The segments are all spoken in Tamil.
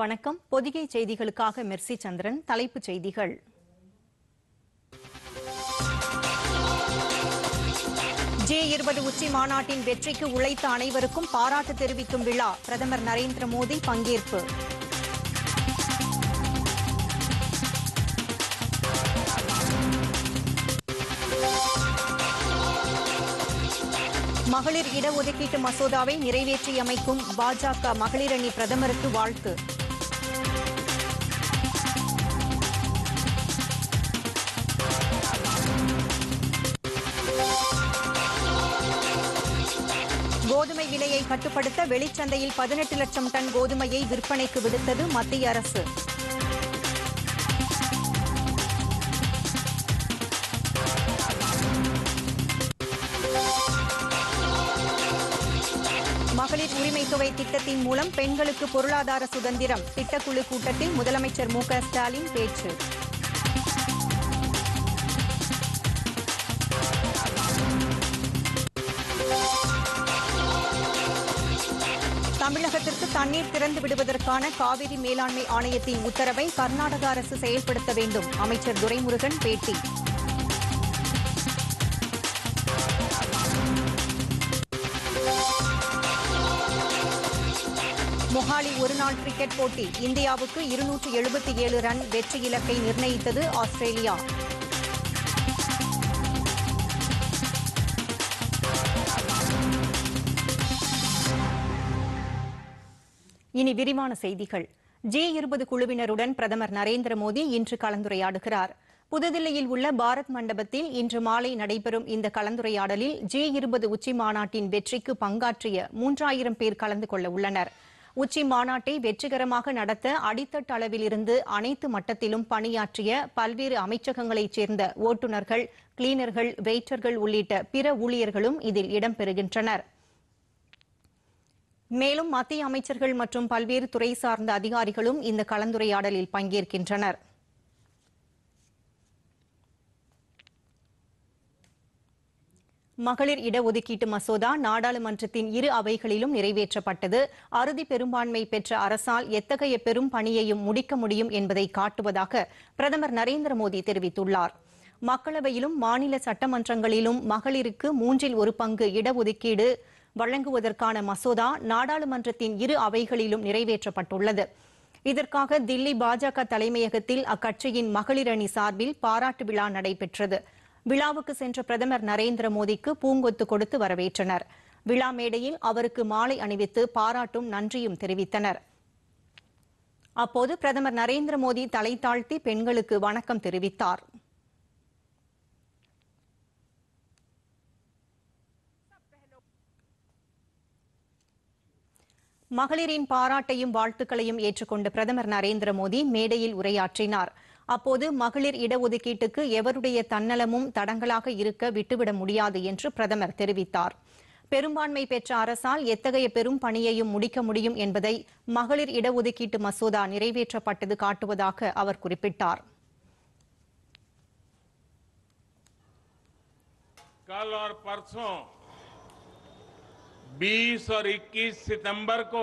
வணக்கம் பொதிகை செய்திகளுக்காக மெர்சி சந்திரன் தலைப்புச் செய்திகள் ஜே இருபது உச்சி மாநாட்டின் வெற்றிக்கு உழைத்த அனைவருக்கும் பாராட்டு தெரிவிக்கும் விழா பிரதமர் நரேந்திர மோடி பங்கேற்பு மகளிர் இடஒதுக்கீட்டு மசோதாவை நிறைவேற்றியமைக்கும் பாஜக மகளிரணி பிரதமருக்கு வாழ்த்து கோதுமை விலையை கட்டுப்படுத்த வெளிச்சந்தையில் பதினெட்டு லட்சம் டன் கோதுமையை விற்பனைக்கு விடுத்தது மத்திய அரசு மகளிர் உரிமை தொகை திட்டத்தின் மூலம் பெண்களுக்கு பொருளாதார சுதந்திரம் திட்டக்குழு கூட்டத்தில் முதலமைச்சர் மு க ஸ்டாலின் பேச்சு தமிழகத்திற்கு தண்ணீர் திறந்து விடுவதற்கான காவிரி மேலாண்மை ஆணையத்தின் உத்தரவை கர்நாடக அரசு செயல்படுத்த வேண்டும் அமைச்சர் துரைமுருகன் பேட்டி மொஹாலி ஒருநாள் கிரிக்கெட் போட்டி இந்தியாவுக்கு இருநூற்று எழுபத்தி ஏழு ரன் வெற்றி இலக்கை நிர்ணயித்தது ஆஸ்திரேலியா இனி விரிவான செய்திகள் ஜி இருபது குழுவினருடன் பிரதமர் நரேந்திர மோடி இன்று கலந்துரையாடுகிறார் புதுதில்லியில் உள்ள பாரத் மண்டபத்தில் இன்று மாலை நடைபெறும் இந்த கலந்துரையாடலில் ஜி இருபது உச்சி மாநாட்டின் வெற்றிக்கு பங்காற்றிய மூன்றாயிரம் பேர் கலந்து கொள்ள உள்ளனர் உச்சி மாநாட்டை வெற்றிகரமாக நடத்த அடித்தட்டு அளவிலிருந்து அனைத்து மட்டத்திலும் பணியாற்றிய பல்வேறு அமைச்சகங்களைச் சேர்ந்த ஓட்டுநர்கள் கிளீனர்கள் வெயிட்டர்கள் உள்ளிட்ட பிற ஊழியர்களும் இதில் இடம்பெறுகின்றனர் மேலும் மத்திய அமைச்சர்கள் மற்றும் பல்வேறு துறை சார்ந்த அதிகாரிகளும் இந்த கலந்துரையாடலில் பங்கேற்கின்றனர் மகளிர் இடஒதுக்கீட்டு மசோதா நாடாளுமன்றத்தின் இரு அவைகளிலும் நிறைவேற்றப்பட்டது அறுதி பெரும்பான்மை பெற்ற அரசால் எத்தகைய பெரும் பணியையும் முடிக்க முடியும் என்பதை காட்டுவதாக பிரதமர் நரேந்திர மோடி தெரிவித்துள்ளார் மக்களவையிலும் மாநில சட்டமன்றங்களிலும் மகளிருக்கு மூன்றில் ஒரு பங்கு இடஒதுக்கீடு வழங்குவதற்கான மசோதா நாடாளுமன்றத்தின் இரு அவைகளிலும் நிறைவேற்றப்பட்டுள்ளது இதற்காக தில்லி பாஜக தலைமையகத்தில் அக்கட்சியின் மகளிர் அணி சார்பில் பாராட்டு விழா நடைபெற்றது விழாவுக்கு சென்ற பிரதமர் நரேந்திர மோடிக்கு பூங்கொத்து கொடுத்து வரவேற்றனர் விழா மேடையில் அவருக்கு மாலை அணிவித்து பாராட்டும் நன்றியும் தெரிவித்தனர் அப்போது பிரதமர் நரேந்திர மோடி தலை தாழ்த்தி பெண்களுக்கு வணக்கம் தெரிவித்தார் மகளிரின் பாராட்டையும் வாழ்த்துக்களையும் ஏற்றுக்கொண்ட பிரதமர் நரேந்திர மோடி மேடையில் உரையாற்றினார் அப்போது மகளிர் இடஒதுக்கீட்டுக்கு எவருடைய தன்னலமும் தடங்கலாக இருக்க விட்டுவிட முடியாது என்று பிரதமர் தெரிவித்தார் பெரும்பான்மை பெற்ற அரசால் எத்தகைய பெரும் பணியையும் முடிக்க முடியும் என்பதை மகளிர் இடஒதுக்கீட்டு மசோதா நிறைவேற்றப்பட்டது காட்டுவதாக அவர் குறிப்பிட்டார் कल और परसों 20 और 21 सितंबर को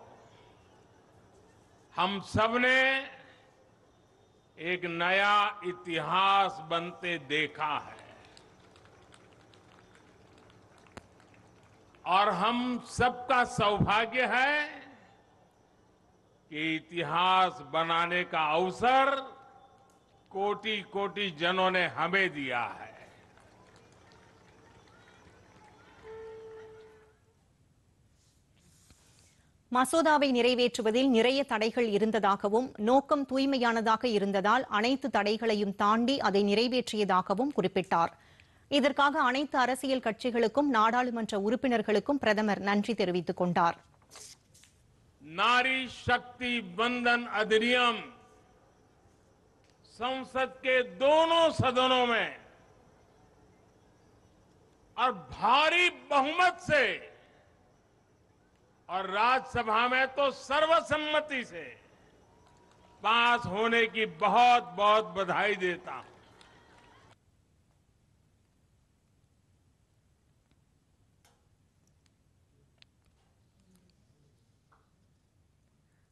हम सबने एक नया इतिहास बनते देखा है और हम सबका सौभाग्य है कि इतिहास बनाने का अवसर कोटि कोटि जनों ने हमें दिया है மசோதாவை நிறைவேற்றுவதில் நிறைய தடைகள் இருந்ததாகவும் நோக்கம் தூய்மையானதாக இருந்ததால் அனைத்து தடைகளையும் தாண்டி அதை நிறைவேற்றியதாகவும் குறிப்பிட்டார் இதற்காக அனைத்து அரசியல் கட்சிகளுக்கும் நாடாளுமன்ற உறுப்பினர்களுக்கும் பிரதமர் நன்றி தெரிவித்துக் கொண்டார் नारी शक्ति बंधन अधिनियम संसद के दोनों सदनों में और भारी बहुमत से और राज्यसभा में तो सर्वसम्मति से पास होने की बहुत बहुत बधाई देता हूं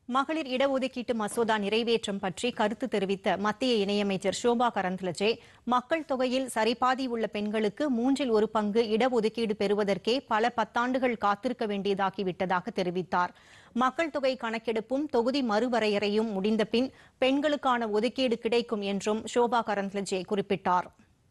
மகளிர் இடஒதுக்கீட்டு மசோதா நிறைவேற்றம் பற்றி கருத்து தெரிவித்த மத்திய இணையமைச்சர் ஷோபா கரந்த்லஜே மக்கள் தொகையில் சரிபாதி உள்ள பெண்களுக்கு மூன்றில் ஒரு பங்கு இடஒதுக்கீடு பெறுவதற்கே பல பத்தாண்டுகள் காத்திருக்க வேண்டியதாகிவிட்டதாக தெரிவித்தார் மக்கள் தொகை கணக்கெடுப்பும் தொகுதி மறுவரையறையும் முடிந்த பின் பெண்களுக்கான ஒதுக்கீடு கிடைக்கும் என்றும் ஷோபா கரந்த்லஜே குறிப்பிட்டார்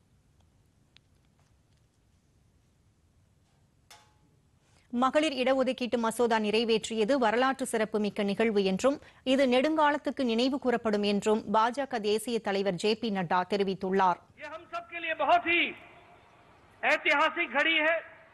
மகளிர் இடஒதுக்கீட்டு மசோதா நிறைவேற்றியது வரலாற்று சிறப்புமிக்க நிகழ்வு என்றும் இது நெடுங்காலத்துக்கு நினைவு கூறப்படும் என்றும் பாஜக தேசிய தலைவர் ஜே பி நட்டா தெரிவித்துள்ளார் ये हम सबके लिए बहुत ही ऐतिहासिक घड़ी है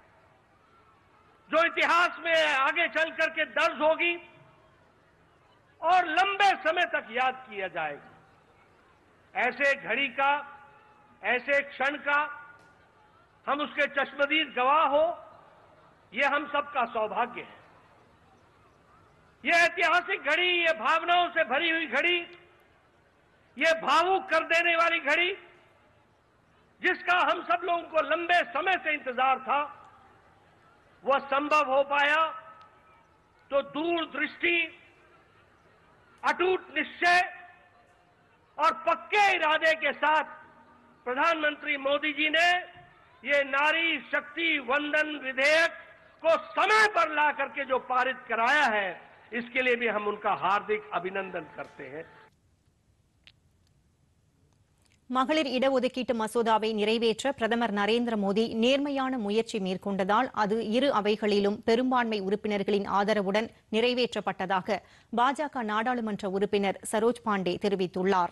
जो इतिहास में आगे चल करके दर्ज होगी और लंबे समय तक याद किया जाएगा ऐसे घड़ी का ऐसे क्षण का हम उसके चश्मदीद गवाह हो ये हम सबका सौभाग्य है ये ऐतिहासिक घड़ी ये भावनाओं से भरी हुई घड़ी ये भावुक कर देने वाली घड़ी जिसका हम सब लोगों को लंबे समय से इंतजार था वह संभव हो पाया तो दूरदृष्टि अटूट निश्चय और पक्के इरादे के साथ प्रधानमंत्री मोदी जी ने ये नारी शक्ति वंदन विधेयक को समय पर ला करके जो पारित कराया है इसके लिए भी हम उनका हार्दिक अभिनंदन करते हैं மகளிர் இடஒதுக்கீட்டு மசோதாவை நிறைவேற்ற பிரதமர் நரேந்திர மோடி நேர்மையான முயற்சி மேற்கொண்டதால் அது இரு அவைகளிலும் பெரும்பான்மை உறுப்பினர்களின் ஆதரவுடன் நிறைவேற்றப்பட்டதாக பாஜக நாடாளுமன்ற உறுப்பினர் சரோஜ் பாண்டே தெரிவித்துள்ளார்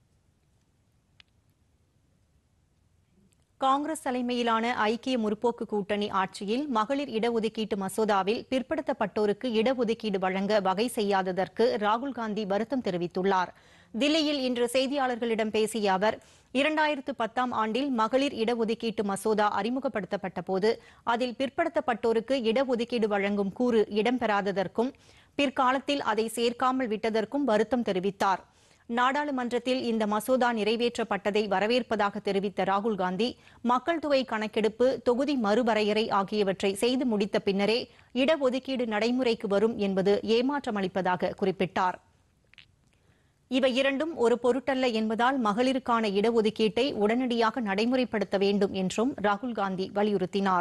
காங்கிரஸ் தலைமையிலான ஐக்கிய முற்போக்கு கூட்டணி ஆட்சியில் மகளிர் இடஒதுக்கீட்டு மசோதாவில் பிற்படுத்தப்பட்டோருக்கு இடஒதுக்கீடு வழங்க வகை செய்யாததற்கு ராகுல் காந்தி வருத்தம் தெரிவித்துள்ளார் தில்லியில் இன்று செய்தியாளர்களிடம் பேசிய அவர் இரண்டாயிரத்து பத்தாம் ஆண்டில் மகளிர் இடஒதுக்கீட்டு மசோதா அறிமுகப்படுத்தப்பட்ட போது அதில் பிற்படுத்தப்பட்டோருக்கு இடஒதுக்கீடு வழங்கும் கூறு இடம்பெறாததற்கும் பிற்காலத்தில் அதை சேர்க்காமல் விட்டதற்கும் வருத்தம் தெரிவித்தார் நாடாளுமன்றத்தில் இந்த மசோதா நிறைவேற்றப்பட்டதை வரவேற்பதாக தெரிவித்த ராகுல் காந்தி மக்கள் தொகை கணக்கெடுப்பு தொகுதி மறுவரையறை ஆகியவற்றை செய்து முடித்த பின்னரே இடஒதுக்கீடு நடைமுறைக்கு வரும் என்பது ஏமாற்றமளிப்பதாக குறிப்பிட்டார் இவை இரண்டும் ஒரு பொருட்டல்ல என்பதால் மகளிருக்கான இடஒதுக்கீட்டை உடனடியாக நடைமுறைப்படுத்த வேண்டும் என்றும் ராகுல் காந்தி வலியுறுத்தினார்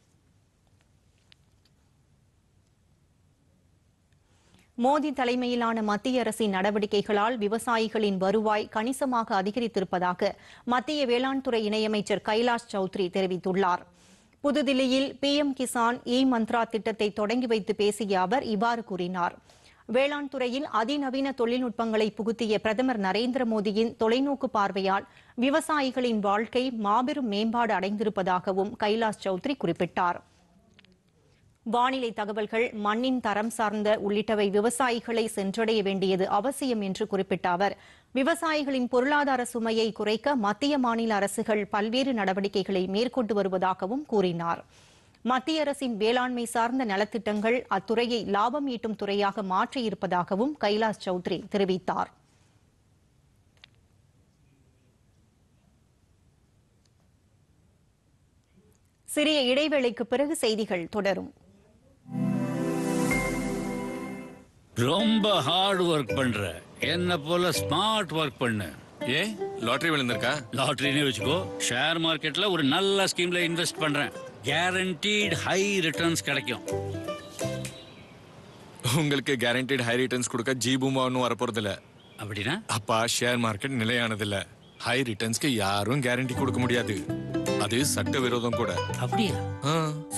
மோடி தலைமையிலான மத்திய அரசின் நடவடிக்கைகளால் விவசாயிகளின் வருவாய் கணிசமாக அதிகரித்திருப்பதாக மத்திய வேளாண் துறை இணையமைச்சர் கைலாஷ் சௌத்ரி தெரிவித்துள்ளார் புதுதில்லியில் பிஎம் கிசான் இ மந்த்ரா திட்டத்தை தொடங்கி வைத்து பேசிய அவர் இவ்வாறு கூறினார் வேளாண் துறையில் அதிநவீன தொழில்நுட்பங்களை புகுத்திய பிரதமர் நரேந்திர மோடியின் தொலைநோக்கு பார்வையால் விவசாயிகளின் வாழ்க்கை மாபெரும் மேம்பாடு அடைந்திருப்பதாகவும் கைலாஷ் சௌத்ரி குறிப்பிட்டார் வானிலை தகவல்கள் மண்ணின் தரம் சார்ந்த உள்ளிட்டவை விவசாயிகளை சென்றடைய வேண்டியது அவசியம் என்று குறிப்பிட்ட அவர் விவசாயிகளின் பொருளாதார சுமையை குறைக்க மத்திய மாநில அரசுகள் பல்வேறு நடவடிக்கைகளை மேற்கொண்டு வருவதாகவும் கூறினார் மத்திய அரசின் வேளாண்மை சார்ந்த நலத்திட்டங்கள் அத்துறையை லாபம் ஈட்டும் துறையாக மாற்றியிருப்பதாகவும் கைலாஷ் சௌத்ரி தெரிவித்தார் சிறிய இடைவேளைக்கு பிறகு செய்திகள் தொடரும் ரொம்ப ஹார்ட் ஒர்க் பண்ற என்ன போல ஸ்மார்ட் ஒர்க் பண்ணு ஏ லாட்டரி விழுந்திருக்கா லாட்டரினே வச்சுக்கோ ஷேர் மார்க்கெட்ல ஒரு நல்ல ஸ்கீம்ல இன்வெஸ்ட் பண்றேன் கேரண்டீட் ஹை ரிட்டர்ன்ஸ் கிடைக்கும் உங்களுக்கு கேரண்டட் ஹை ரிட்டர்ன்ஸ் கொடுக்க ஜீபுமா ஒன்றும் வரப்போறது இல்ல அப்படின்னா அப்பா ஷேர் மார்க்கெட் நிலையானது இல்ல ஹை ரிட்டர்ன்ஸ்க்கு யாரும் கேரண்டி கொடுக்க முடியாது அது சட்ட விரோதம் கூட அப்படியா ஆ.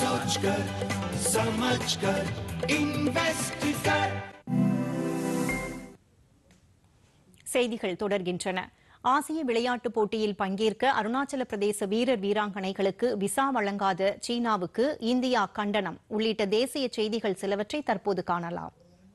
செய்திகள் தொடர்கின்றன ஆசிய விளையாட்டுப் போட்டியில் பங்கேற்க அருணாச்சல பிரதேச வீரர் வீராங்கனைகளுக்கு விசா வழங்காத சீனாவுக்கு இந்தியா கண்டனம் உள்ளிட்ட தேசிய செய்திகள் சிலவற்றை தற்போது காணலாம்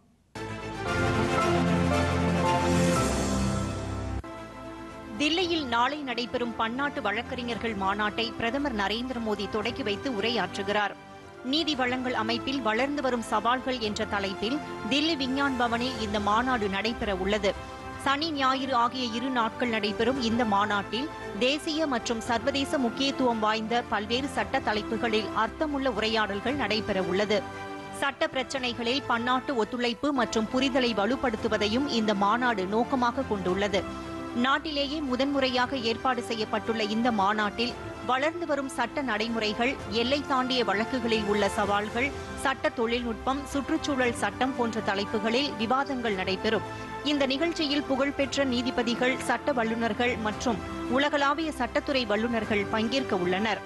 தில்லியில் நாளை நடைபெறும் பன்னாட்டு வழக்கறிஞர்கள் மாநாட்டை பிரதமர் நரேந்திர மோடி தொடங்கி வைத்து உரையாற்றுகிறார் நீதி வழங்கல் அமைப்பில் வளர்ந்து வரும் சவால்கள் என்ற தலைப்பில் தில்லி விஞ்ஞான் பவனில் இந்த மாநாடு நடைபெற உள்ளது சனி ஞாயிறு ஆகிய இரு நாட்கள் நடைபெறும் இந்த மாநாட்டில் தேசிய மற்றும் சர்வதேச முக்கியத்துவம் வாய்ந்த பல்வேறு சட்ட தலைப்புகளில் அர்த்தமுள்ள உரையாடல்கள் நடைபெற உள்ளது சட்ட பிரச்சினைகளில் பன்னாட்டு ஒத்துழைப்பு மற்றும் புரிதலை வலுப்படுத்துவதையும் இந்த மாநாடு நோக்கமாக கொண்டுள்ளது நாட்டிலேயே முதன்முறையாக ஏற்பாடு செய்யப்பட்டுள்ள இந்த மாநாட்டில் வளர்ந்து வரும் சட்ட நடைமுறைகள் எல்லை தாண்டிய வழக்குகளில் உள்ள சவால்கள் சட்ட தொழில்நுட்பம் சுற்றுச்சூழல் சட்டம் போன்ற தலைப்புகளில் விவாதங்கள் நடைபெறும் இந்த நிகழ்ச்சியில் புகழ்பெற்ற நீதிபதிகள் சட்ட வல்லுநர்கள் மற்றும் உலகளாவிய சட்டத்துறை வல்லுநர்கள் பங்கேற்க உள்ளனர்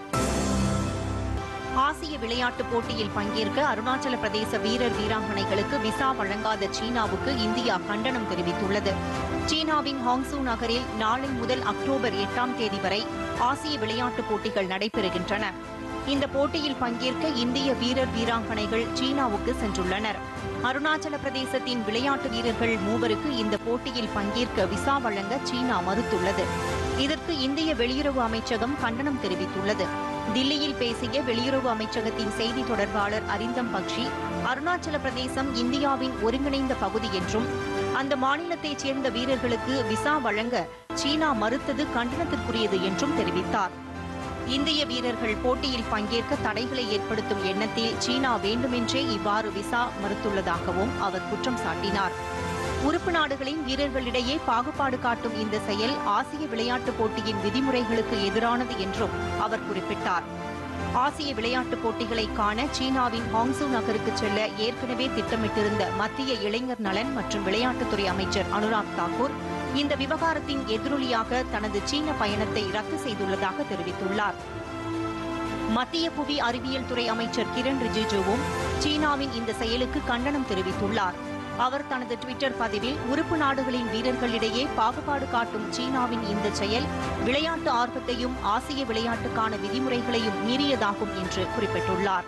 ஆசிய விளையாட்டுப் போட்டியில் பங்கேற்க அருணாச்சல பிரதேச வீரர் வீராங்கனைகளுக்கு விசா வழங்காத சீனாவுக்கு இந்தியா கண்டனம் தெரிவித்துள்ளது சீனாவின் ஹாங்சூ நகரில் நாளை முதல் அக்டோபர் எட்டாம் தேதி வரை ஆசிய விளையாட்டுப் போட்டிகள் நடைபெறுகின்றன இந்த போட்டியில் பங்கேற்க இந்திய வீரர் வீராங்கனைகள் சீனாவுக்கு சென்றுள்ளனர் அருணாச்சல பிரதேசத்தின் விளையாட்டு வீரர்கள் மூவருக்கு இந்த போட்டியில் பங்கேற்க விசா வழங்க சீனா மறுத்துள்ளது இதற்கு இந்திய வெளியுறவு அமைச்சகம் கண்டனம் தெரிவித்துள்ளது தில்லியில் பேசிய வெளியுறவு அமைச்சகத்தின் செய்தி தொடர்பாளர் அரிந்தம் பக்ஷி அருணாச்சல பிரதேசம் இந்தியாவின் ஒருங்கிணைந்த பகுதி என்றும் அந்த மாநிலத்தைச் சேர்ந்த வீரர்களுக்கு விசா வழங்க சீனா மறுத்தது கண்டனத்திற்குரியது என்றும் தெரிவித்தார் இந்திய வீரர்கள் போட்டியில் பங்கேற்க தடைகளை ஏற்படுத்தும் எண்ணத்தில் சீனா வேண்டுமென்றே இவ்வாறு விசா மறுத்துள்ளதாகவும் அவர் குற்றம் சாட்டினார் உறுப்பு நாடுகளின் வீரர்களிடையே பாகுபாடு காட்டும் இந்த செயல் ஆசிய விளையாட்டுப் போட்டியின் விதிமுறைகளுக்கு எதிரானது என்றும் அவர் குறிப்பிட்டார் ஆசிய விளையாட்டுப் போட்டிகளை காண சீனாவின் ஹாங்சூ நகருக்கு செல்ல ஏற்கனவே திட்டமிட்டிருந்த மத்திய இளைஞர் நலன் மற்றும் விளையாட்டுத்துறை அமைச்சர் அனுராக் தாக்கூர் இந்த விவகாரத்தின் எதிரொலியாக தனது சீன பயணத்தை ரத்து செய்துள்ளதாக தெரிவித்துள்ளார் மத்திய புவி அறிவியல் துறை அமைச்சர் கிரண் ரிஜிஜுவும் சீனாவின் இந்த செயலுக்கு கண்டனம் தெரிவித்துள்ளார் அவர் தனது டுவிட்டர் பதிவில் உறுப்பு நாடுகளின் வீரர்களிடையே பாகுபாடு காட்டும் சீனாவின் இந்த செயல் விளையாட்டு ஆர்வத்தையும் ஆசிய விளையாட்டுக்கான விதிமுறைகளையும் மீறியதாகும் என்று குறிப்பிட்டுள்ளார்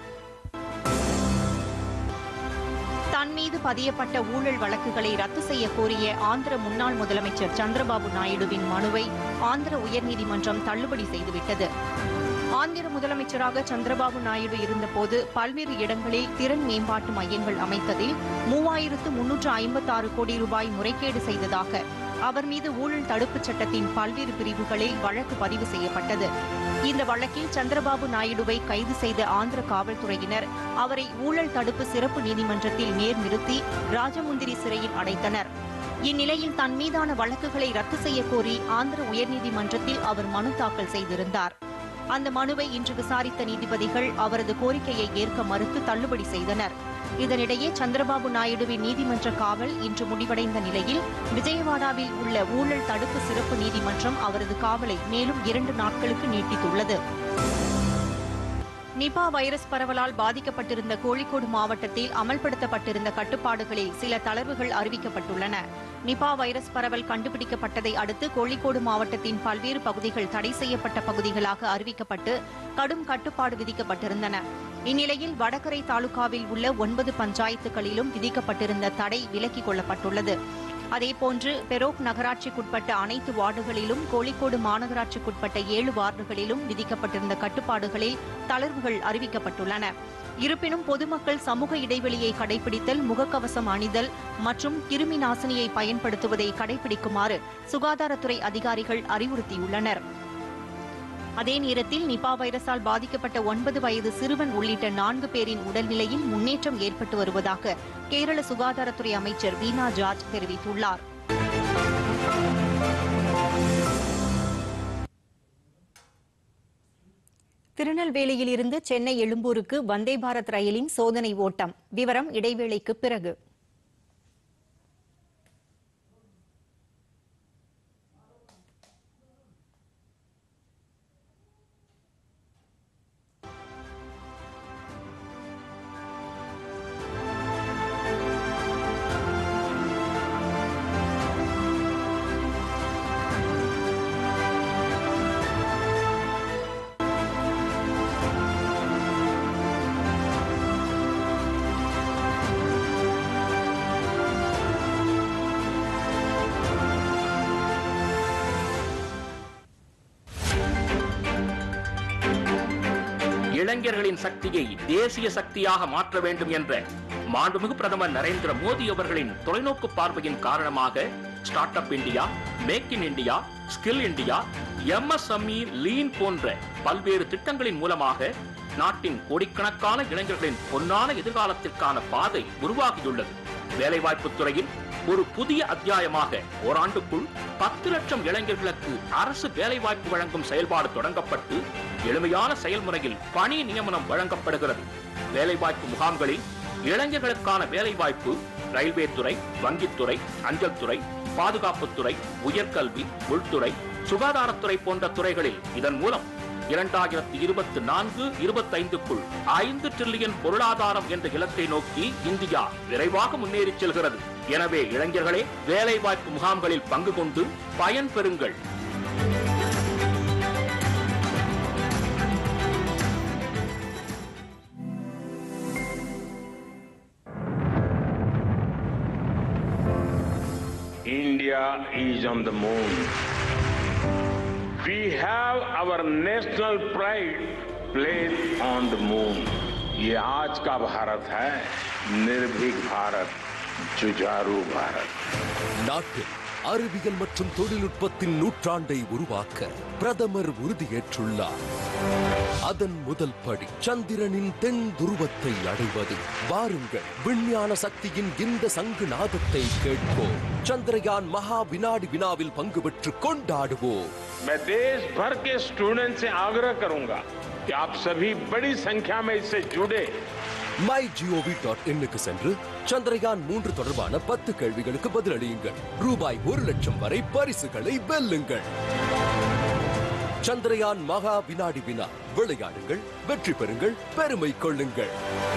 தன் மீது பதியப்பட்ட ஊழல் வழக்குகளை ரத்து செய்ய கோரிய ஆந்திர முன்னாள் முதலமைச்சர் சந்திரபாபு நாயுடுவின் மனுவை ஆந்திர உயர்நீதிமன்றம் தள்ளுபடி செய்துவிட்டது ஆந்திர முதலமைச்சராக சந்திரபாபு நாயுடு இருந்தபோது பல்வேறு இடங்களில் திறன் மேம்பாட்டு மையங்கள் அமைத்ததில் மூவாயிரத்து முன்னூற்று ஐம்பத்தாறு கோடி ரூபாய் முறைகேடு செய்ததாக அவர் மீது ஊழல் தடுப்புச் சட்டத்தின் பல்வேறு பிரிவுகளில் வழக்கு பதிவு செய்யப்பட்டது இந்த வழக்கில் சந்திரபாபு நாயுடுவை கைது செய்த ஆந்திர காவல்துறையினர் அவரை ஊழல் தடுப்பு சிறப்பு நீதிமன்றத்தில் நேர் நிறுத்தி ராஜமுந்திரி சிறையில் அடைத்தனர் இந்நிலையில் தன் மீதான வழக்குகளை ரத்து செய்ய கோரி ஆந்திர உயர்நீதிமன்றத்தில் அவர் மனு தாக்கல் செய்திருந்தார் அந்த மனுவை இன்று விசாரித்த நீதிபதிகள் அவரது கோரிக்கையை ஏற்க மறுத்து தள்ளுபடி செய்தனர் இதனிடையே சந்திரபாபு நாயுடுவின் நீதிமன்ற காவல் இன்று முடிவடைந்த நிலையில் விஜயவாடாவில் உள்ள ஊழல் தடுப்பு சிறப்பு நீதிமன்றம் அவரது காவலை மேலும் இரண்டு நாட்களுக்கு நீட்டித்துள்ளது நிபா வைரஸ் பரவலால் பாதிக்கப்பட்டிருந்த கோழிக்கோடு மாவட்டத்தில் அமல்படுத்தப்பட்டிருந்த கட்டுப்பாடுகளில் சில தளர்வுகள் அறிவிக்கப்பட்டுள்ளன நிபா வைரஸ் பரவல் கண்டுபிடிக்கப்பட்டதை அடுத்து கோழிக்கோடு மாவட்டத்தின் பல்வேறு பகுதிகள் தடை செய்யப்பட்ட பகுதிகளாக அறிவிக்கப்பட்டு கடும் கட்டுப்பாடு விதிக்கப்பட்டிருந்தன இந்நிலையில் வடகரை தாலுகாவில் உள்ள ஒன்பது பஞ்சாயத்துகளிலும் விதிக்கப்பட்டிருந்த தடை விலக்கிக் கொள்ளப்பட்டுள்ளது அதேபோன்று பெரோக் நகராட்சிக்குட்பட்ட அனைத்து வார்டுகளிலும் கோழிக்கோடு மாநகராட்சிக்குட்பட்ட ஏழு வார்டுகளிலும் விதிக்கப்பட்டிருந்த கட்டுப்பாடுகளில் தளர்வுகள் அறிவிக்கப்பட்டுள்ளன இருப்பினும் பொதுமக்கள் சமூக இடைவெளியை கடைபிடித்தல் முகக்கவசம் அணிதல் மற்றும் கிருமி நாசினியை பயன்படுத்துவதை கடைபிடிக்குமாறு சுகாதாரத்துறை அதிகாரிகள் அறிவுறுத்தியுள்ளனர் அதே நேரத்தில் நிபா வைரஸால் பாதிக்கப்பட்ட ஒன்பது வயது சிறுவன் உள்ளிட்ட நான்கு பேரின் உடல்நிலையில் முன்னேற்றம் ஏற்பட்டு வருவதாக கேரள சுகாதாரத்துறை அமைச்சர் வீனா ஜார்ஜ் தெரிவித்துள்ளார் திருநெல்வேலியில் இருந்து சென்னை எழும்பூருக்கு வந்தே பாரத் ரயிலின் சோதனை ஓட்டம் விவரம் இடைவேளைக்கு பிறகு இளைஞர்களின் சக்தியை தேசிய சக்தியாக மாற்ற வேண்டும் என்ற மாண்புமிகு பிரதமர் நரேந்திர மோடி அவர்களின் தொலைநோக்கு பார்வையின் காரணமாக start up India make in India skill India MSME lean போன்ற பல்வேறு திட்டங்களின் மூலமாக நாட்டின் கோடிக்கணக்கான இளைஞர்களின் பொன்னான எதிர்காலத்திற்கான பாதை உருவாகியுள்ளது வேலைவாய்ப்பு துறையில் ஒரு புதிய அத்தியாயமாக ஓராண்டுக்குள் பத்து லட்சம் இளைஞர்களுக்கு அரசு வேலைவாய்ப்பு வழங்கும் செயல்பாடு தொடங்கப்பட்டு எளிமையான செயல்முறையில் பணி நியமனம் வழங்கப்படுகிறது வேலைவாய்ப்பு முகாம்களில் இளைஞர்களுக்கான வேலைவாய்ப்பு ரயில்வே துறை வங்கித்துறை அஞ்சல் துறை பாதுகாப்புத்துறை உயர்கல்வி உள்துறை சுகாதாரத்துறை போன்ற துறைகளில் இதன் மூலம் இரண்டாயிரத்தி இருபத்தி நான்கு இருபத்தைந்துக்குள் ஐந்து டிரில்லியன் பொருளாதாரம் என்ற இலக்கை நோக்கி இந்தியா விரைவாக முன்னேறி செல்கிறது எனவே இளைஞர்களே வேலைவாய்ப்பு முகாம்களில் பங்கு கொண்டு பயன் பெறுங்கள் India is on the moon. We have our national pride placed on the moon. ये आज का भारत है निर्भीक भारत जुझारू भारत நாட்டில் அறிவியல் மற்றும் தொழில்நுட்பத்தின் நூற்றாண்டை உருவாக்க பிரதமர் உறுதியேற்றுள்ளார் அதன் முதல் படி சந்திரனின் தென் துருவத்தை அடைவது வாருங்கள் விஞ்ஞான சக்தியின் இந்த சங்கு நாதத்தை கேட்போம் சந்திரயான் மகா வினாடி வினாவில் பங்கு பெற்று கொண்டாடுவோம் मैं देश भर के स्टूडेंट से आग्रह करूंगा कि आप सभी बड़ी संख्या में इससे जुड़े மை ஜிஓவி டாட் இன்னுக்கு சென்று சந்திரயான் மூன்று தொடர்பான பத்து கேள்விகளுக்கு பதிலளியுங்கள் ரூபாய் ஒரு லட்சம் வரை பரிசுகளை வெல்லுங்கள் சந்திரயான் மகா வினாடி வினா விளையாடுங்கள் வெற்றி பெறுங்கள் பெருமை கொள்ளுங்கள்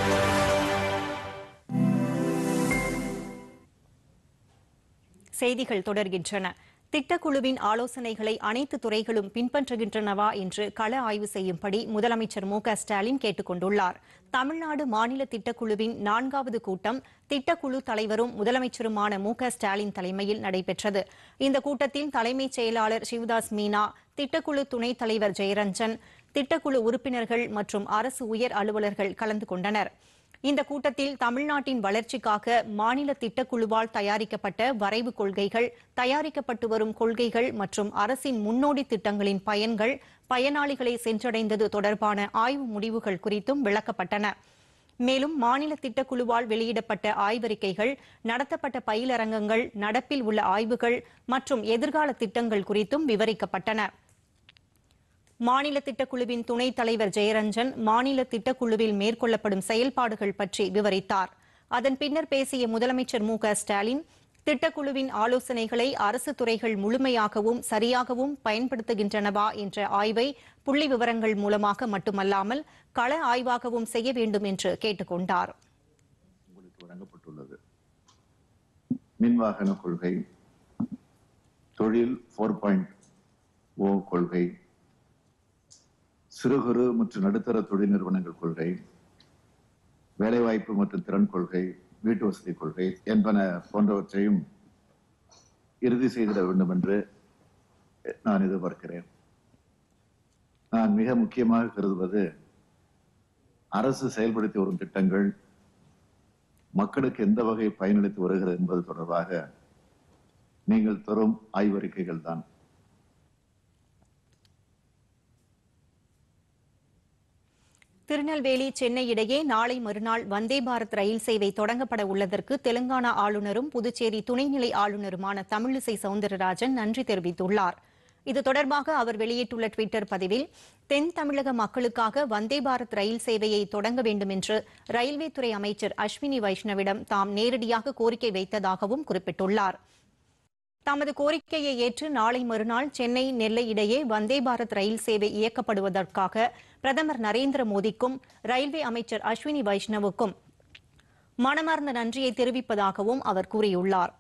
செய்திகள் தொடர்கின்றன திட்டக்குழுவின் ஆலோசனைகளை அனைத்து துறைகளும் பின்பற்றுகின்றனவா என்று கள ஆய்வு செய்யும்படி முதலமைச்சர் மு க ஸ்டாலின் கேட்டுக் கொண்டுள்ளார் தமிழ்நாடு மாநில திட்டக்குழுவின் நான்காவது கூட்டம் திட்டக்குழு தலைவரும் முதலமைச்சருமான மு க ஸ்டாலின் தலைமையில் நடைபெற்றது இந்த கூட்டத்தில் தலைமைச் செயலாளர் சிவதாஸ் மீனா திட்டக்குழு துணைத் தலைவர் ஜெயரஞ்சன் திட்டக்குழு உறுப்பினர்கள் மற்றும் அரசு உயர் அலுவலர்கள் கலந்து கொண்டனர் இந்த கூட்டத்தில் தமிழ்நாட்டின் வளர்ச்சிக்காக மாநில திட்டக்குழுவால் தயாரிக்கப்பட்ட வரைவு கொள்கைகள் தயாரிக்கப்பட்டு வரும் கொள்கைகள் மற்றும் அரசின் முன்னோடி திட்டங்களின் பயன்கள் பயனாளிகளை சென்றடைந்தது தொடர்பான ஆய்வு முடிவுகள் குறித்தும் விளக்கப்பட்டன மேலும் மாநில திட்டக்குழுவால் வெளியிடப்பட்ட ஆய்வறிக்கைகள் நடத்தப்பட்ட பயிலரங்கங்கள் நடப்பில் உள்ள ஆய்வுகள் மற்றும் எதிர்கால திட்டங்கள் குறித்தும் விவரிக்கப்பட்டன மாநில திட்டக்குழுவின் துணைத் தலைவர் ஜெயரஞ்சன் மாநில திட்டக்குழுவில் மேற்கொள்ளப்படும் செயல்பாடுகள் பற்றி விவரித்தார் அதன் பின்னர் பேசிய முதலமைச்சர் மு க ஸ்டாலின் திட்டக்குழுவின் ஆலோசனைகளை அரசு துறைகள் முழுமையாகவும் சரியாகவும் பயன்படுத்துகின்றனவா என்ற ஆய்வை புள்ளி விவரங்கள் மூலமாக மட்டுமல்லாமல் கள ஆய்வாகவும் செய்ய வேண்டும் என்று கேட்டுக் கொண்டார் உங்களுக்கு வழங்கப்பட்டுள்ளது மின்வாகன கொள்கை தொழில் ஃபோர் பாயிண்ட் ஓ கொள்கை சிறு குறு மற்றும் நடுத்தர தொழில் நிறுவனங்கள் கொள்கை வேலைவாய்ப்பு மற்றும் திறன் கொள்கை வீட்டு வசதி கொள்கை என்பன போன்றவற்றையும் இறுதி செய்திட வேண்டும் என்று நான் எதிர்பார்க்கிறேன் நான் மிக முக்கியமாக கருதுவது அரசு செயல்படுத்தி வரும் திட்டங்கள் மக்களுக்கு எந்த வகை பயனளித்து வருகிறது என்பது தொடர்பாக நீங்கள் தரும் ஆய்வறிக்கைகள் தான் திருநெல்வேலி சென்னை இடையே நாளை மறுநாள் வந்தே பாரத் ரயில் சேவை தொடங்கப்பட உள்ளதற்கு தெலுங்கானா ஆளுநரும் புதுச்சேரி துணைநிலை ஆளுநருமான தமிழிசை சவுந்தரராஜன் நன்றி தெரிவித்துள்ளார் இது தொடர்பாக அவர் வெளியிட்டுள்ள டுவிட்டர் பதிவில் தென் தமிழக மக்களுக்காக வந்தே பாரத் ரயில் சேவையை தொடங்க வேண்டும் என்று ரயில்வே துறை அமைச்சர் அஸ்வினி வைஷ்ணவிடம் தாம் நேரடியாக கோரிக்கை வைத்ததாகவும் குறிப்பிட்டுள்ளார் தமது கோரிக்கையை ஏற்று நாளை மறுநாள் சென்னை நெல்லை இடையே வந்தே பாரத் ரயில் சேவை இயக்கப்படுவதற்காக பிரதமர் நரேந்திர மோடிக்கும் ரயில்வே அமைச்சர் அஸ்வினி வைஷ்ணவுக்கும் மனமார்ந்த நன்றியை தெரிவிப்பதாகவும் அவர் கூறியுள்ளார்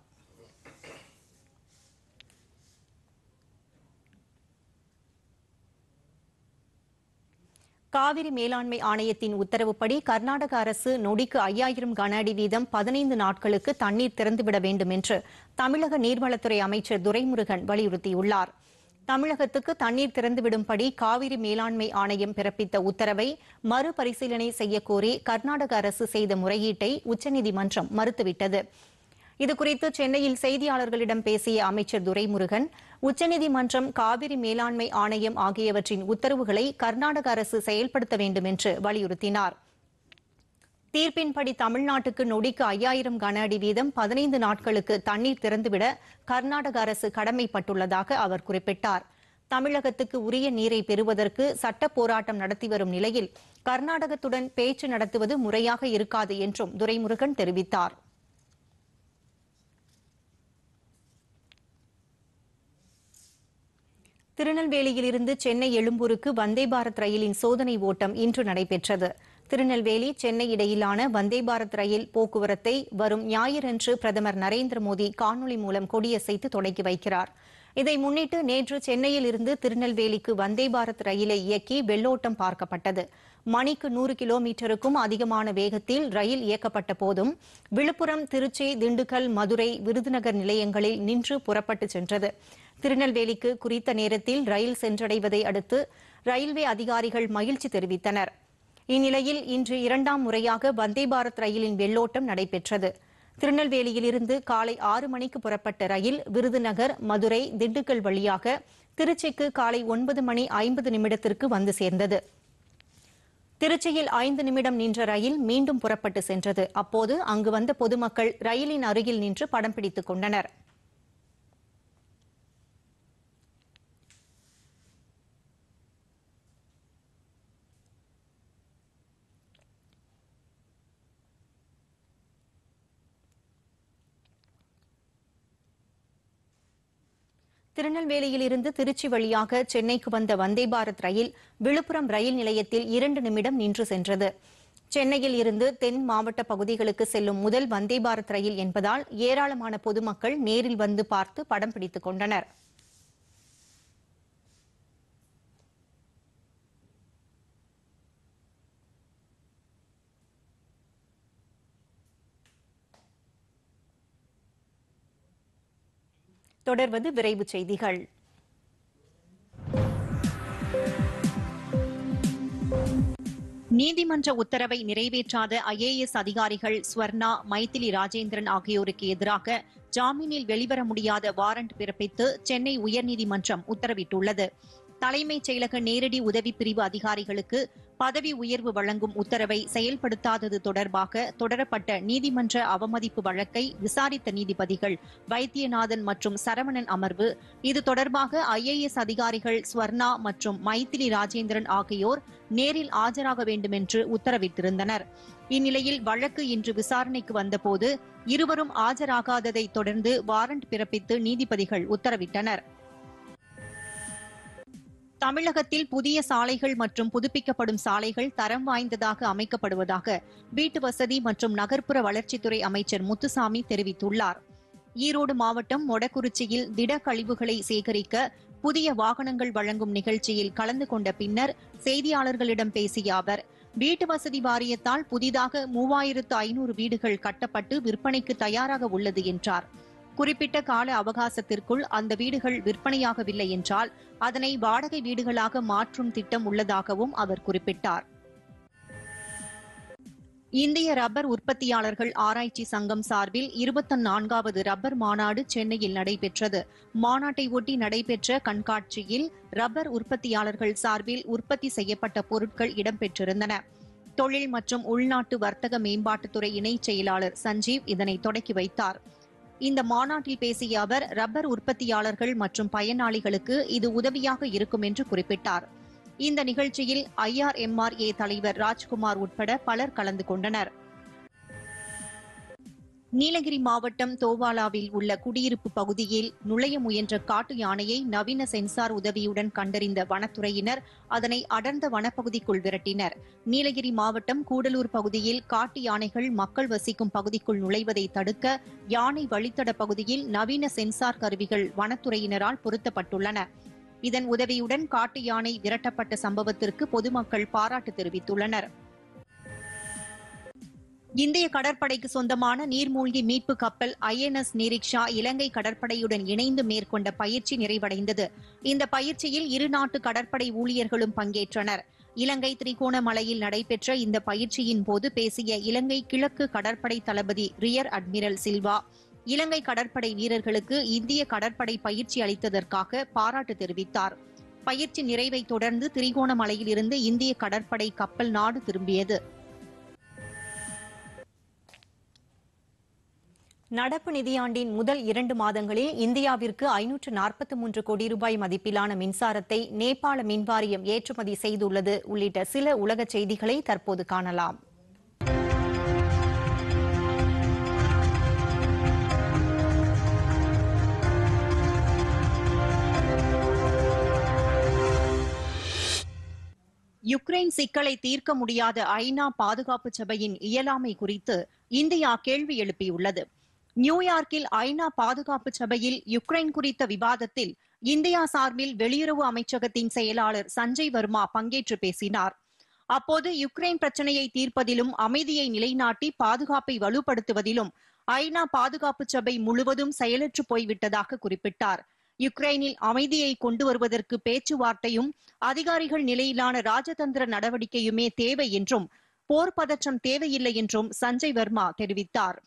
காவிரி மேலாண்மை ஆணையத்தின் உத்தரவுப்படி கர்நாடக அரசு நொடிக்கு ஐயாயிரம் கன அடி வீதம் பதினைந்து நாட்களுக்கு தண்ணீர் திறந்துவிட வேண்டும் என்று தமிழக நீர்வளத்துறை அமைச்சர் துரைமுருகன் வலியுறுத்தியுள்ளார் தமிழகத்துக்கு தண்ணீர் திறந்துவிடும்படி காவிரி மேலாண்மை ஆணையம் பிறப்பித்த உத்தரவை மறுபரிசீலனை செய்யக்கோரி கர்நாடக அரசு செய்த முறையீட்டை உச்சநீதிமன்றம் மறுத்துவிட்டது இதுகுறித்து சென்னையில் செய்தியாளர்களிடம் பேசிய அமைச்சர் துரைமுருகன் உச்சநீதிமன்றம் காவிரி மேலாண்மை ஆணையம் ஆகியவற்றின் உத்தரவுகளை கர்நாடக அரசு செயல்படுத்த வேண்டும் என்று வலியுறுத்தினார் தீர்ப்பின்படி தமிழ்நாட்டுக்கு நொடிக்கு ஐயாயிரம் கன அடி வீதம் பதினைந்து நாட்களுக்கு தண்ணீர் திறந்துவிட கர்நாடக அரசு கடமைப்பட்டுள்ளதாக அவர் குறிப்பிட்டார் தமிழகத்துக்கு உரிய நீரை பெறுவதற்கு சட்ட போராட்டம் நடத்தி வரும் நிலையில் கர்நாடகத்துடன் பேச்சு நடத்துவது முறையாக இருக்காது என்றும் துரைமுருகன் தெரிவித்தார் திருநெல்வேலியிலிருந்து சென்னை எழும்பூருக்கு வந்தே பாரத் ரயிலின் சோதனை ஓட்டம் இன்று நடைபெற்றது திருநெல்வேலி சென்னை இடையிலான வந்தே பாரத் ரயில் போக்குவரத்தை வரும் ஞாயிறன்று பிரதமர் நரேந்திர மோடி காணொலி மூலம் கொடியசைத்து தொடங்கி வைக்கிறார் இதை முன்னிட்டு நேற்று சென்னையில் இருந்து திருநெல்வேலிக்கு வந்தே பாரத் ரயிலை இயக்கி வெள்ளோட்டம் பார்க்கப்பட்டது மணிக்கு நூறு கிலோமீட்டருக்கும் அதிகமான வேகத்தில் ரயில் இயக்கப்பட்ட போதும் விழுப்புரம் திருச்சி திண்டுக்கல் மதுரை விருதுநகர் நிலையங்களில் நின்று புறப்பட்டு சென்றது திருநெல்வேலிக்கு குறித்த நேரத்தில் ரயில் சென்றடைவதை அடுத்து ரயில்வே அதிகாரிகள் மகிழ்ச்சி தெரிவித்தனர் இந்நிலையில் இன்று இரண்டாம் முறையாக வந்தே பாரத் ரயிலின் வெள்ளோட்டம் நடைபெற்றது திருநெல்வேலியிலிருந்து காலை ஆறு மணிக்கு புறப்பட்ட ரயில் விருதுநகர் மதுரை திண்டுக்கல் வழியாக திருச்சிக்கு காலை ஒன்பது மணி ஐம்பது நிமிடத்திற்கு வந்து சேர்ந்தது திருச்சியில் ஐந்து நிமிடம் நின்ற ரயில் மீண்டும் புறப்பட்டு சென்றது அப்போது அங்கு வந்த பொதுமக்கள் ரயிலின் அருகில் நின்று படம் பிடித்துக் கொண்டனர் திருநெல்வேலியில் இருந்து திருச்சி வழியாக சென்னைக்கு வந்த வந்தே பாரத் ரயில் விழுப்புரம் ரயில் நிலையத்தில் இரண்டு நிமிடம் நின்று சென்றது சென்னையில் இருந்து தென் மாவட்ட பகுதிகளுக்கு செல்லும் முதல் வந்தே பாரத் ரயில் என்பதால் ஏராளமான பொதுமக்கள் நேரில் வந்து பார்த்து படம் பிடித்துக் கொண்டனர் தொடர்வது விரைவுச் செய்திகள் நீதிமன்ற உத்தரவை நிறைவேற்றாத ஐஏஎஸ் அதிகாரிகள் ஸ்வர்ணா மைதிலி ராஜேந்திரன் ஆகியோருக்கு எதிராக ஜாமீனில் வெளிவர முடியாத வாரண்ட் பிறப்பித்து சென்னை உயர்நீதிமன்றம் உத்தரவிட்டுள்ளது தலைமைச் செயலக நேரடி உதவி பிரிவு அதிகாரிகளுக்கு பதவி உயர்வு வழங்கும் உத்தரவை செயல்படுத்தாதது தொடர்பாக தொடரப்பட்ட நீதிமன்ற அவமதிப்பு வழக்கை விசாரித்த நீதிபதிகள் வைத்தியநாதன் மற்றும் சரவணன் அமர்வு இது தொடர்பாக ஐஏஎஸ் அதிகாரிகள் ஸ்வர்ணா மற்றும் மைதிலி ராஜேந்திரன் ஆகியோர் நேரில் ஆஜராக வேண்டும் என்று உத்தரவிட்டிருந்தனர் இந்நிலையில் வழக்கு இன்று விசாரணைக்கு வந்தபோது இருவரும் ஆஜராகாததை தொடர்ந்து வாரண்ட் பிறப்பித்து நீதிபதிகள் உத்தரவிட்டனர் தமிழகத்தில் புதிய சாலைகள் மற்றும் புதுப்பிக்கப்படும் சாலைகள் தரம் வாய்ந்ததாக அமைக்கப்படுவதாக வீட்டு வசதி மற்றும் நகர்ப்புற வளர்ச்சித்துறை அமைச்சர் முத்துசாமி தெரிவித்துள்ளார் ஈரோடு மாவட்டம் மொடக்குறிச்சியில் திட கழிவுகளை சேகரிக்க புதிய வாகனங்கள் வழங்கும் நிகழ்ச்சியில் கலந்து கொண்ட பின்னர் செய்தியாளர்களிடம் பேசிய அவர் வீட்டு வசதி வாரியத்தால் புதிதாக மூவாயிரத்து ஐநூறு வீடுகள் கட்டப்பட்டு விற்பனைக்கு தயாராக உள்ளது என்றார் குறிப்பிட்ட கால அவகாசத்திற்குள் அந்த வீடுகள் விற்பனையாகவில்லை என்றால் அதனை வாடகை வீடுகளாக மாற்றும் திட்டம் உள்ளதாகவும் அவர் குறிப்பிட்டார் இந்திய ரப்பர் உற்பத்தியாளர்கள் ஆராய்ச்சி சங்கம் சார்பில் இருபத்தி நான்காவது ரப்பர் மாநாடு சென்னையில் நடைபெற்றது மாநாட்டை ஒட்டி நடைபெற்ற கண்காட்சியில் ரப்பர் உற்பத்தியாளர்கள் சார்பில் உற்பத்தி செய்யப்பட்ட பொருட்கள் இடம்பெற்றிருந்தன தொழில் மற்றும் உள்நாட்டு வர்த்தக மேம்பாட்டுத்துறை இணைச் செயலாளர் சஞ்சீவ் இதனை தொடக்கி வைத்தார் இந்த மாநாட்டில் பேசிய அவர் ரப்பர் உற்பத்தியாளர்கள் மற்றும் பயனாளிகளுக்கு இது உதவியாக இருக்கும் என்று குறிப்பிட்டார் இந்த நிகழ்ச்சியில் ஐஆர்எம்ஆர்ஏ தலைவர் ராஜ்குமார் உட்பட பலர் கலந்து கொண்டனர் நீலகிரி மாவட்டம் தோவாலாவில் உள்ள குடியிருப்பு பகுதியில் நுழைய முயன்ற காட்டு யானையை நவீன சென்சார் உதவியுடன் கண்டறிந்த வனத்துறையினர் அதனை அடர்ந்த வனப்பகுதிக்குள் விரட்டினர் நீலகிரி மாவட்டம் கூடலூர் பகுதியில் காட்டு யானைகள் மக்கள் வசிக்கும் பகுதிக்குள் நுழைவதை தடுக்க யானை வழித்தட பகுதியில் நவீன சென்சார் கருவிகள் வனத்துறையினரால் பொருத்தப்பட்டுள்ளன இதன் உதவியுடன் காட்டு யானை விரட்டப்பட்ட சம்பவத்திற்கு பொதுமக்கள் பாராட்டு தெரிவித்துள்ளனர் இந்திய கடற்படைக்கு சொந்தமான நீர்மூழ்கி மீட்பு கப்பல் ஐஎன்எஸ் நீரிக்ஷா இலங்கை கடற்படையுடன் இணைந்து மேற்கொண்ட பயிற்சி நிறைவடைந்தது இந்த பயிற்சியில் இரு நாட்டு கடற்படை ஊழியர்களும் பங்கேற்றனர் இலங்கை திரிகோணமலையில் நடைபெற்ற இந்த பயிற்சியின் போது பேசிய இலங்கை கிழக்கு கடற்படை தளபதி ரியர் அட்மிரல் சில்வா இலங்கை கடற்படை வீரர்களுக்கு இந்திய கடற்படை பயிற்சி அளித்ததற்காக பாராட்டு தெரிவித்தார் பயிற்சி நிறைவை தொடர்ந்து திரிகோணமலையில் இருந்து இந்திய கடற்படை கப்பல் நாடு திரும்பியது நடப்பு நிதியாண்டின் முதல் இரண்டு மாதங்களில் இந்தியாவிற்கு ஐநூற்று நாற்பத்தி மூன்று கோடி ரூபாய் மதிப்பிலான மின்சாரத்தை நேபாள மின்வாரியம் ஏற்றுமதி செய்துள்ளது உள்ளிட்ட சில உலக செய்திகளை தற்போது காணலாம் யுக்ரைன் சிக்கலை தீர்க்க முடியாத ஐநா பாதுகாப்பு சபையின் இயலாமை குறித்து இந்தியா கேள்வி எழுப்பியுள்ளது நியூயார்க்கில் ஐநா பாதுகாப்பு சபையில் யுக்ரைன் குறித்த விவாதத்தில் இந்தியா சார்பில் வெளியுறவு அமைச்சகத்தின் செயலாளர் சஞ்சய் வர்மா பங்கேற்று பேசினார் அப்போது யுக்ரைன் பிரச்சனையை தீர்ப்பதிலும் அமைதியை நிலைநாட்டி பாதுகாப்பை வலுப்படுத்துவதிலும் ஐநா பாதுகாப்பு சபை முழுவதும் செயலற்று போய்விட்டதாக குறிப்பிட்டார் யுக்ரைனில் அமைதியை கொண்டு வருவதற்கு பேச்சுவார்த்தையும் அதிகாரிகள் நிலையிலான ராஜதந்திர நடவடிக்கையுமே தேவை என்றும் போர் பதற்றம் தேவையில்லை என்றும் சஞ்சய் வர்மா தெரிவித்தார்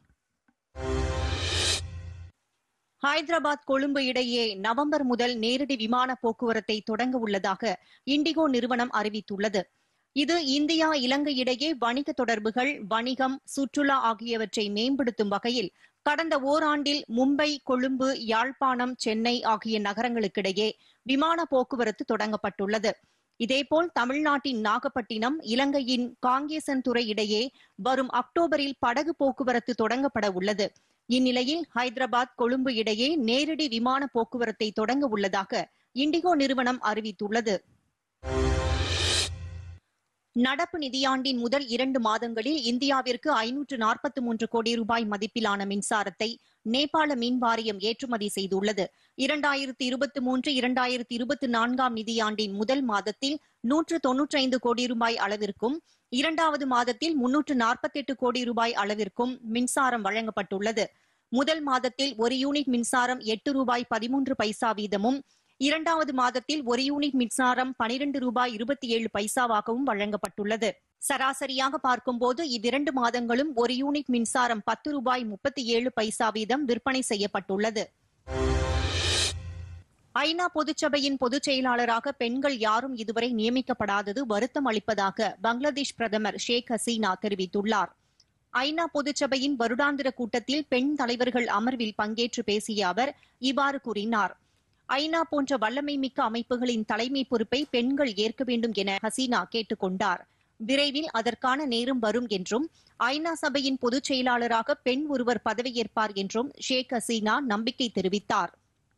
ஹைதராபாத் கொழும்பு இடையே நவம்பர் முதல் நேரடி விமான போக்குவரத்தை தொடங்க உள்ளதாக இண்டிகோ நிறுவனம் அறிவித்துள்ளது இது இந்தியா இலங்கை இடையே வணிக தொடர்புகள் வணிகம் சுற்றுலா ஆகியவற்றை மேம்படுத்தும் வகையில் கடந்த ஓராண்டில் மும்பை கொழும்பு யாழ்ப்பாணம் சென்னை ஆகிய நகரங்களுக்கிடையே விமான போக்குவரத்து தொடங்கப்பட்டுள்ளது இதேபோல் தமிழ்நாட்டின் நாகப்பட்டினம் இலங்கையின் காங்கேசன்துறை இடையே வரும் அக்டோபரில் படகு போக்குவரத்து தொடங்கப்பட உள்ளது இந்நிலையில் ஹைதராபாத் கொழும்பு இடையே நேரடி விமான போக்குவரத்தை தொடங்க உள்ளதாக இண்டிகோ நிறுவனம் அறிவித்துள்ளது நடப்பு நிதியாண்டின் முதல் இரண்டு மாதங்களில் இந்தியாவிற்கு ஐநூற்று நாற்பத்தி மூன்று கோடி ரூபாய் மதிப்பிலான மின்சாரத்தை நேபாள மின் வாரியம் ஏற்றுமதி செய்துள்ளது இரண்டாயிரத்தி இருபத்தி மூன்று இரண்டாயிரத்தி இருபத்தி நான்காம் நிதியாண்டின் முதல் மாதத்தில் நூற்று தொன்னூற்றி ஐந்து கோடி ரூபாய் அளவிற்கும் இரண்டாவது மாதத்தில் முன்னூற்று நாற்பத்தி எட்டு கோடி ரூபாய் அளவிற்கும் மின்சாரம் வழங்கப்பட்டுள்ளது முதல் மாதத்தில் ஒரு யூனிட் மின்சாரம் எட்டு ரூபாய் பதிமூன்று பைசா வீதமும் இரண்டாவது மாதத்தில் ஒரு யூனிட் மின்சாரம் பனிரெண்டு ரூபாய் இருபத்தி ஏழு பைசாவாகவும் வழங்கப்பட்டுள்ளது சராசரியாக பார்க்கும்போது இவ்விரண்டு மாதங்களும் ஒரு யூனிட் மின்சாரம் பத்து ரூபாய் முப்பத்தி ஏழு பைசா வீதம் விற்பனை செய்யப்பட்டுள்ளது ஐநா பொதுச்சபையின் பொதுச் செயலாளராக பெண்கள் யாரும் இதுவரை நியமிக்கப்படாதது வருத்தம் அளிப்பதாக பங்களாதேஷ் பிரதமர் ஷேக் ஹசீனா தெரிவித்துள்ளார் ஐநா பொதுச்சபையின் வருடாந்திர கூட்டத்தில் பெண் தலைவர்கள் அமர்வில் பங்கேற்று பேசிய அவர் இவ்வாறு கூறினார் ஐநா போன்ற வல்லமை மிக்க அமைப்புகளின் தலைமை பொறுப்பை பெண்கள் ஏற்க வேண்டும் என ஹசீனா கேட்டுக்கொண்டார் விரைவில் அதற்கான நேரம் வரும் என்றும் ஐநா சபையின் பொதுச் செயலாளராக பெண் ஒருவர் பதவியேற்பார் என்றும் ஷேக் ஹசீனா நம்பிக்கை தெரிவித்தார்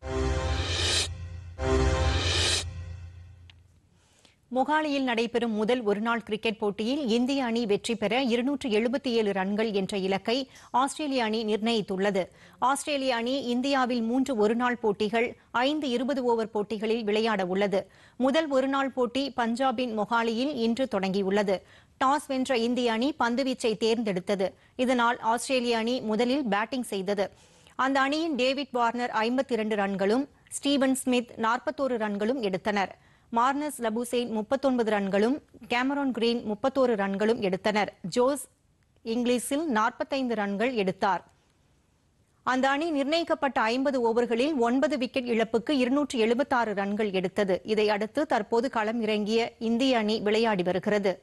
மொகாலியில் நடைபெறும் முதல் ஒருநாள் கிரிக்கெட் போட்டியில் இந்திய அணி வெற்றி பெற இருநூற்று எழுபத்தி ஏழு ரன்கள் என்ற இலக்கை ஆஸ்திரேலிய அணி நிர்ணயித்துள்ளது ஆஸ்திரேலிய அணி இந்தியாவில் மூன்று ஒருநாள் போட்டிகள் ஐந்து இருபது ஓவர் போட்டிகளில் விளையாட உள்ளது முதல் ஒருநாள் போட்டி பஞ்சாபின் மொகாலியில் இன்று தொடங்கியுள்ளது டாஸ் வென்ற இந்திய அணி பந்துவீச்சை தேர்ந்தெடுத்தது இதனால் ஆஸ்திரேலிய அணி முதலில் பேட்டிங் செய்தது அந்த அணியின் டேவிட் வார்னர் ஐம்பத்தி இரண்டு ரன்களும் ஸ்டீவன் ஸ்மித் நாற்பத்தோரு ரன்களும் எடுத்தனர் மார்னஸ் லபுசேன் முப்பத்தொன்பது ரன்களும் கேமரான் கிரீன் முப்பத்தோரு ரன்களும் எடுத்தனர் ஜோஸ் இங்கிலீஷில் நாற்பத்தைந்து ரன்கள் எடுத்தார் அந்த அணி நிர்ணயிக்கப்பட்ட ஐம்பது ஓவர்களில் ஒன்பது விக்கெட் இழப்புக்கு இருநூற்று எழுபத்தாறு ரன்கள் எடுத்தது இதையடுத்து தற்போது களம் இறங்கிய இந்திய அணி விளையாடி வருகிறது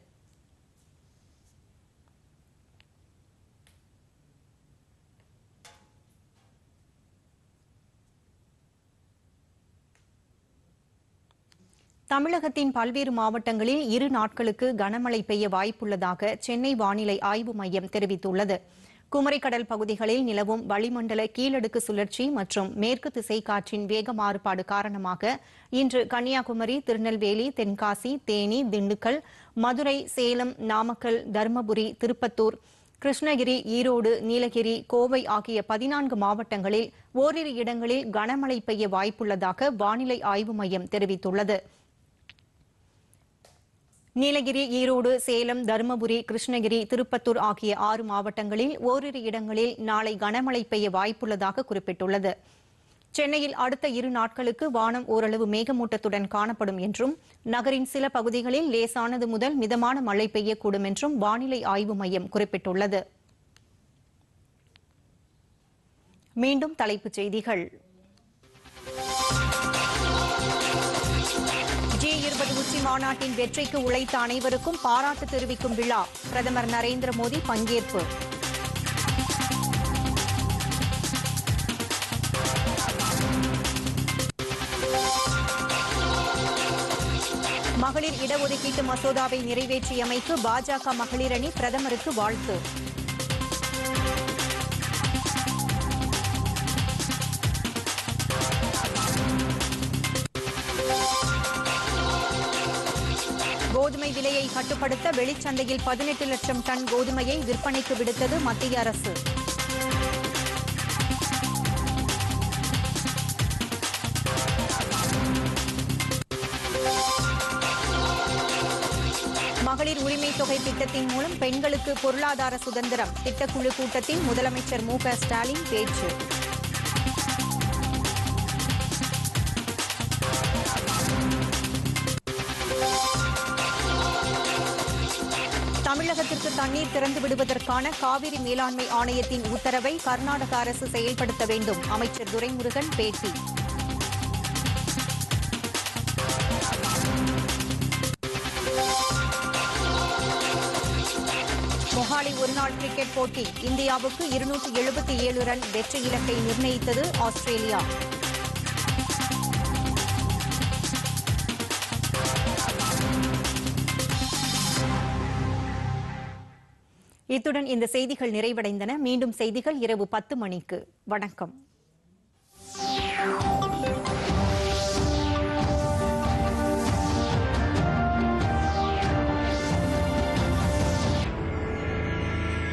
தமிழகத்தின் பல்வேறு மாவட்டங்களில் இரு நாட்களுக்கு கனமழை பெய்ய வாய்ப்புள்ளதாக சென்னை வானிலை ஆய்வு மையம் தெரிவித்துள்ளது குமரிக்கடல் பகுதிகளில் நிலவும் வளிமண்டல கீழடுக்கு சுழற்சி மற்றும் மேற்கு திசை காற்றின் வேக மாறுபாடு காரணமாக இன்று கன்னியாகுமரி திருநெல்வேலி தென்காசி தேனி திண்டுக்கல் மதுரை சேலம் நாமக்கல் தருமபுரி திருப்பத்தூர் கிருஷ்ணகிரி ஈரோடு நீலகிரி கோவை ஆகிய பதினான்கு மாவட்டங்களில் ஓரிரு இடங்களில் கனமழை பெய்ய வாய்ப்புள்ளதாக வானிலை ஆய்வு மையம் தெரிவித்துள்ளது நீலகிரி ஈரோடு சேலம் தருமபுரி கிருஷ்ணகிரி திருப்பத்தூர் ஆகிய ஆறு மாவட்டங்களில் ஓரிரு இடங்களில் நாளை கனமழை பெய்ய வாய்ப்புள்ளதாக குறிப்பிட்டுள்ளது சென்னையில் அடுத்த இரு நாட்களுக்கு வானம் ஓரளவு மேகமூட்டத்துடன் காணப்படும் என்றும் நகரின் சில பகுதிகளில் லேசானது முதல் மிதமான மழை பெய்யக்கூடும் என்றும் வானிலை ஆய்வு மையம் குறிப்பிட்டுள்ளது மீண்டும் தலைப்புச் செய்திகள் ஜி இருபது உச்சி மாநாட்டின் வெற்றிக்கு உழைத்த அனைவருக்கும் பாராட்டு தெரிவிக்கும் விழா பிரதமர் நரேந்திர மோடி பங்கேற்பு மகளிர் இடஒதுக்கீட்டு மசோதாவை நிறைவேற்றியமைக்கு பாஜக மகளிர் அணி பிரதமருக்கு வாழ்த்து கோதுமை விலையை கட்டுப்படுத்த வெளிச்சந்தையில் பதினெட்டு லட்சம் டன் கோதுமையை விற்பனைக்கு விடுத்தது மத்திய அரசு மகளிர் உரிமை தொகை திட்டத்தின் மூலம் பெண்களுக்கு பொருளாதார சுதந்திரம் திட்டக்குழு கூட்டத்தில் முதலமைச்சர் மு க ஸ்டாலின் பேச்சு தமிழகத்திற்கு தண்ணீர் திறந்து விடுவதற்கான காவிரி மேலாண்மை ஆணையத்தின் உத்தரவை கர்நாடக அரசு செயல்படுத்த வேண்டும் அமைச்சர் துரைமுருகன் பேட்டி மொஹாலி ஒருநாள் கிரிக்கெட் போட்டி இந்தியாவுக்கு இருநூற்று எழுபத்தி ஏழு ரன் வெற்றி இலக்கை நிர்ணயித்தது ஆஸ்திரேலியா இத்துடன் இந்த செய்திகள் நிறைவடைந்தன மீண்டும் செய்திகள் இரவு பத்து மணிக்கு வணக்கம்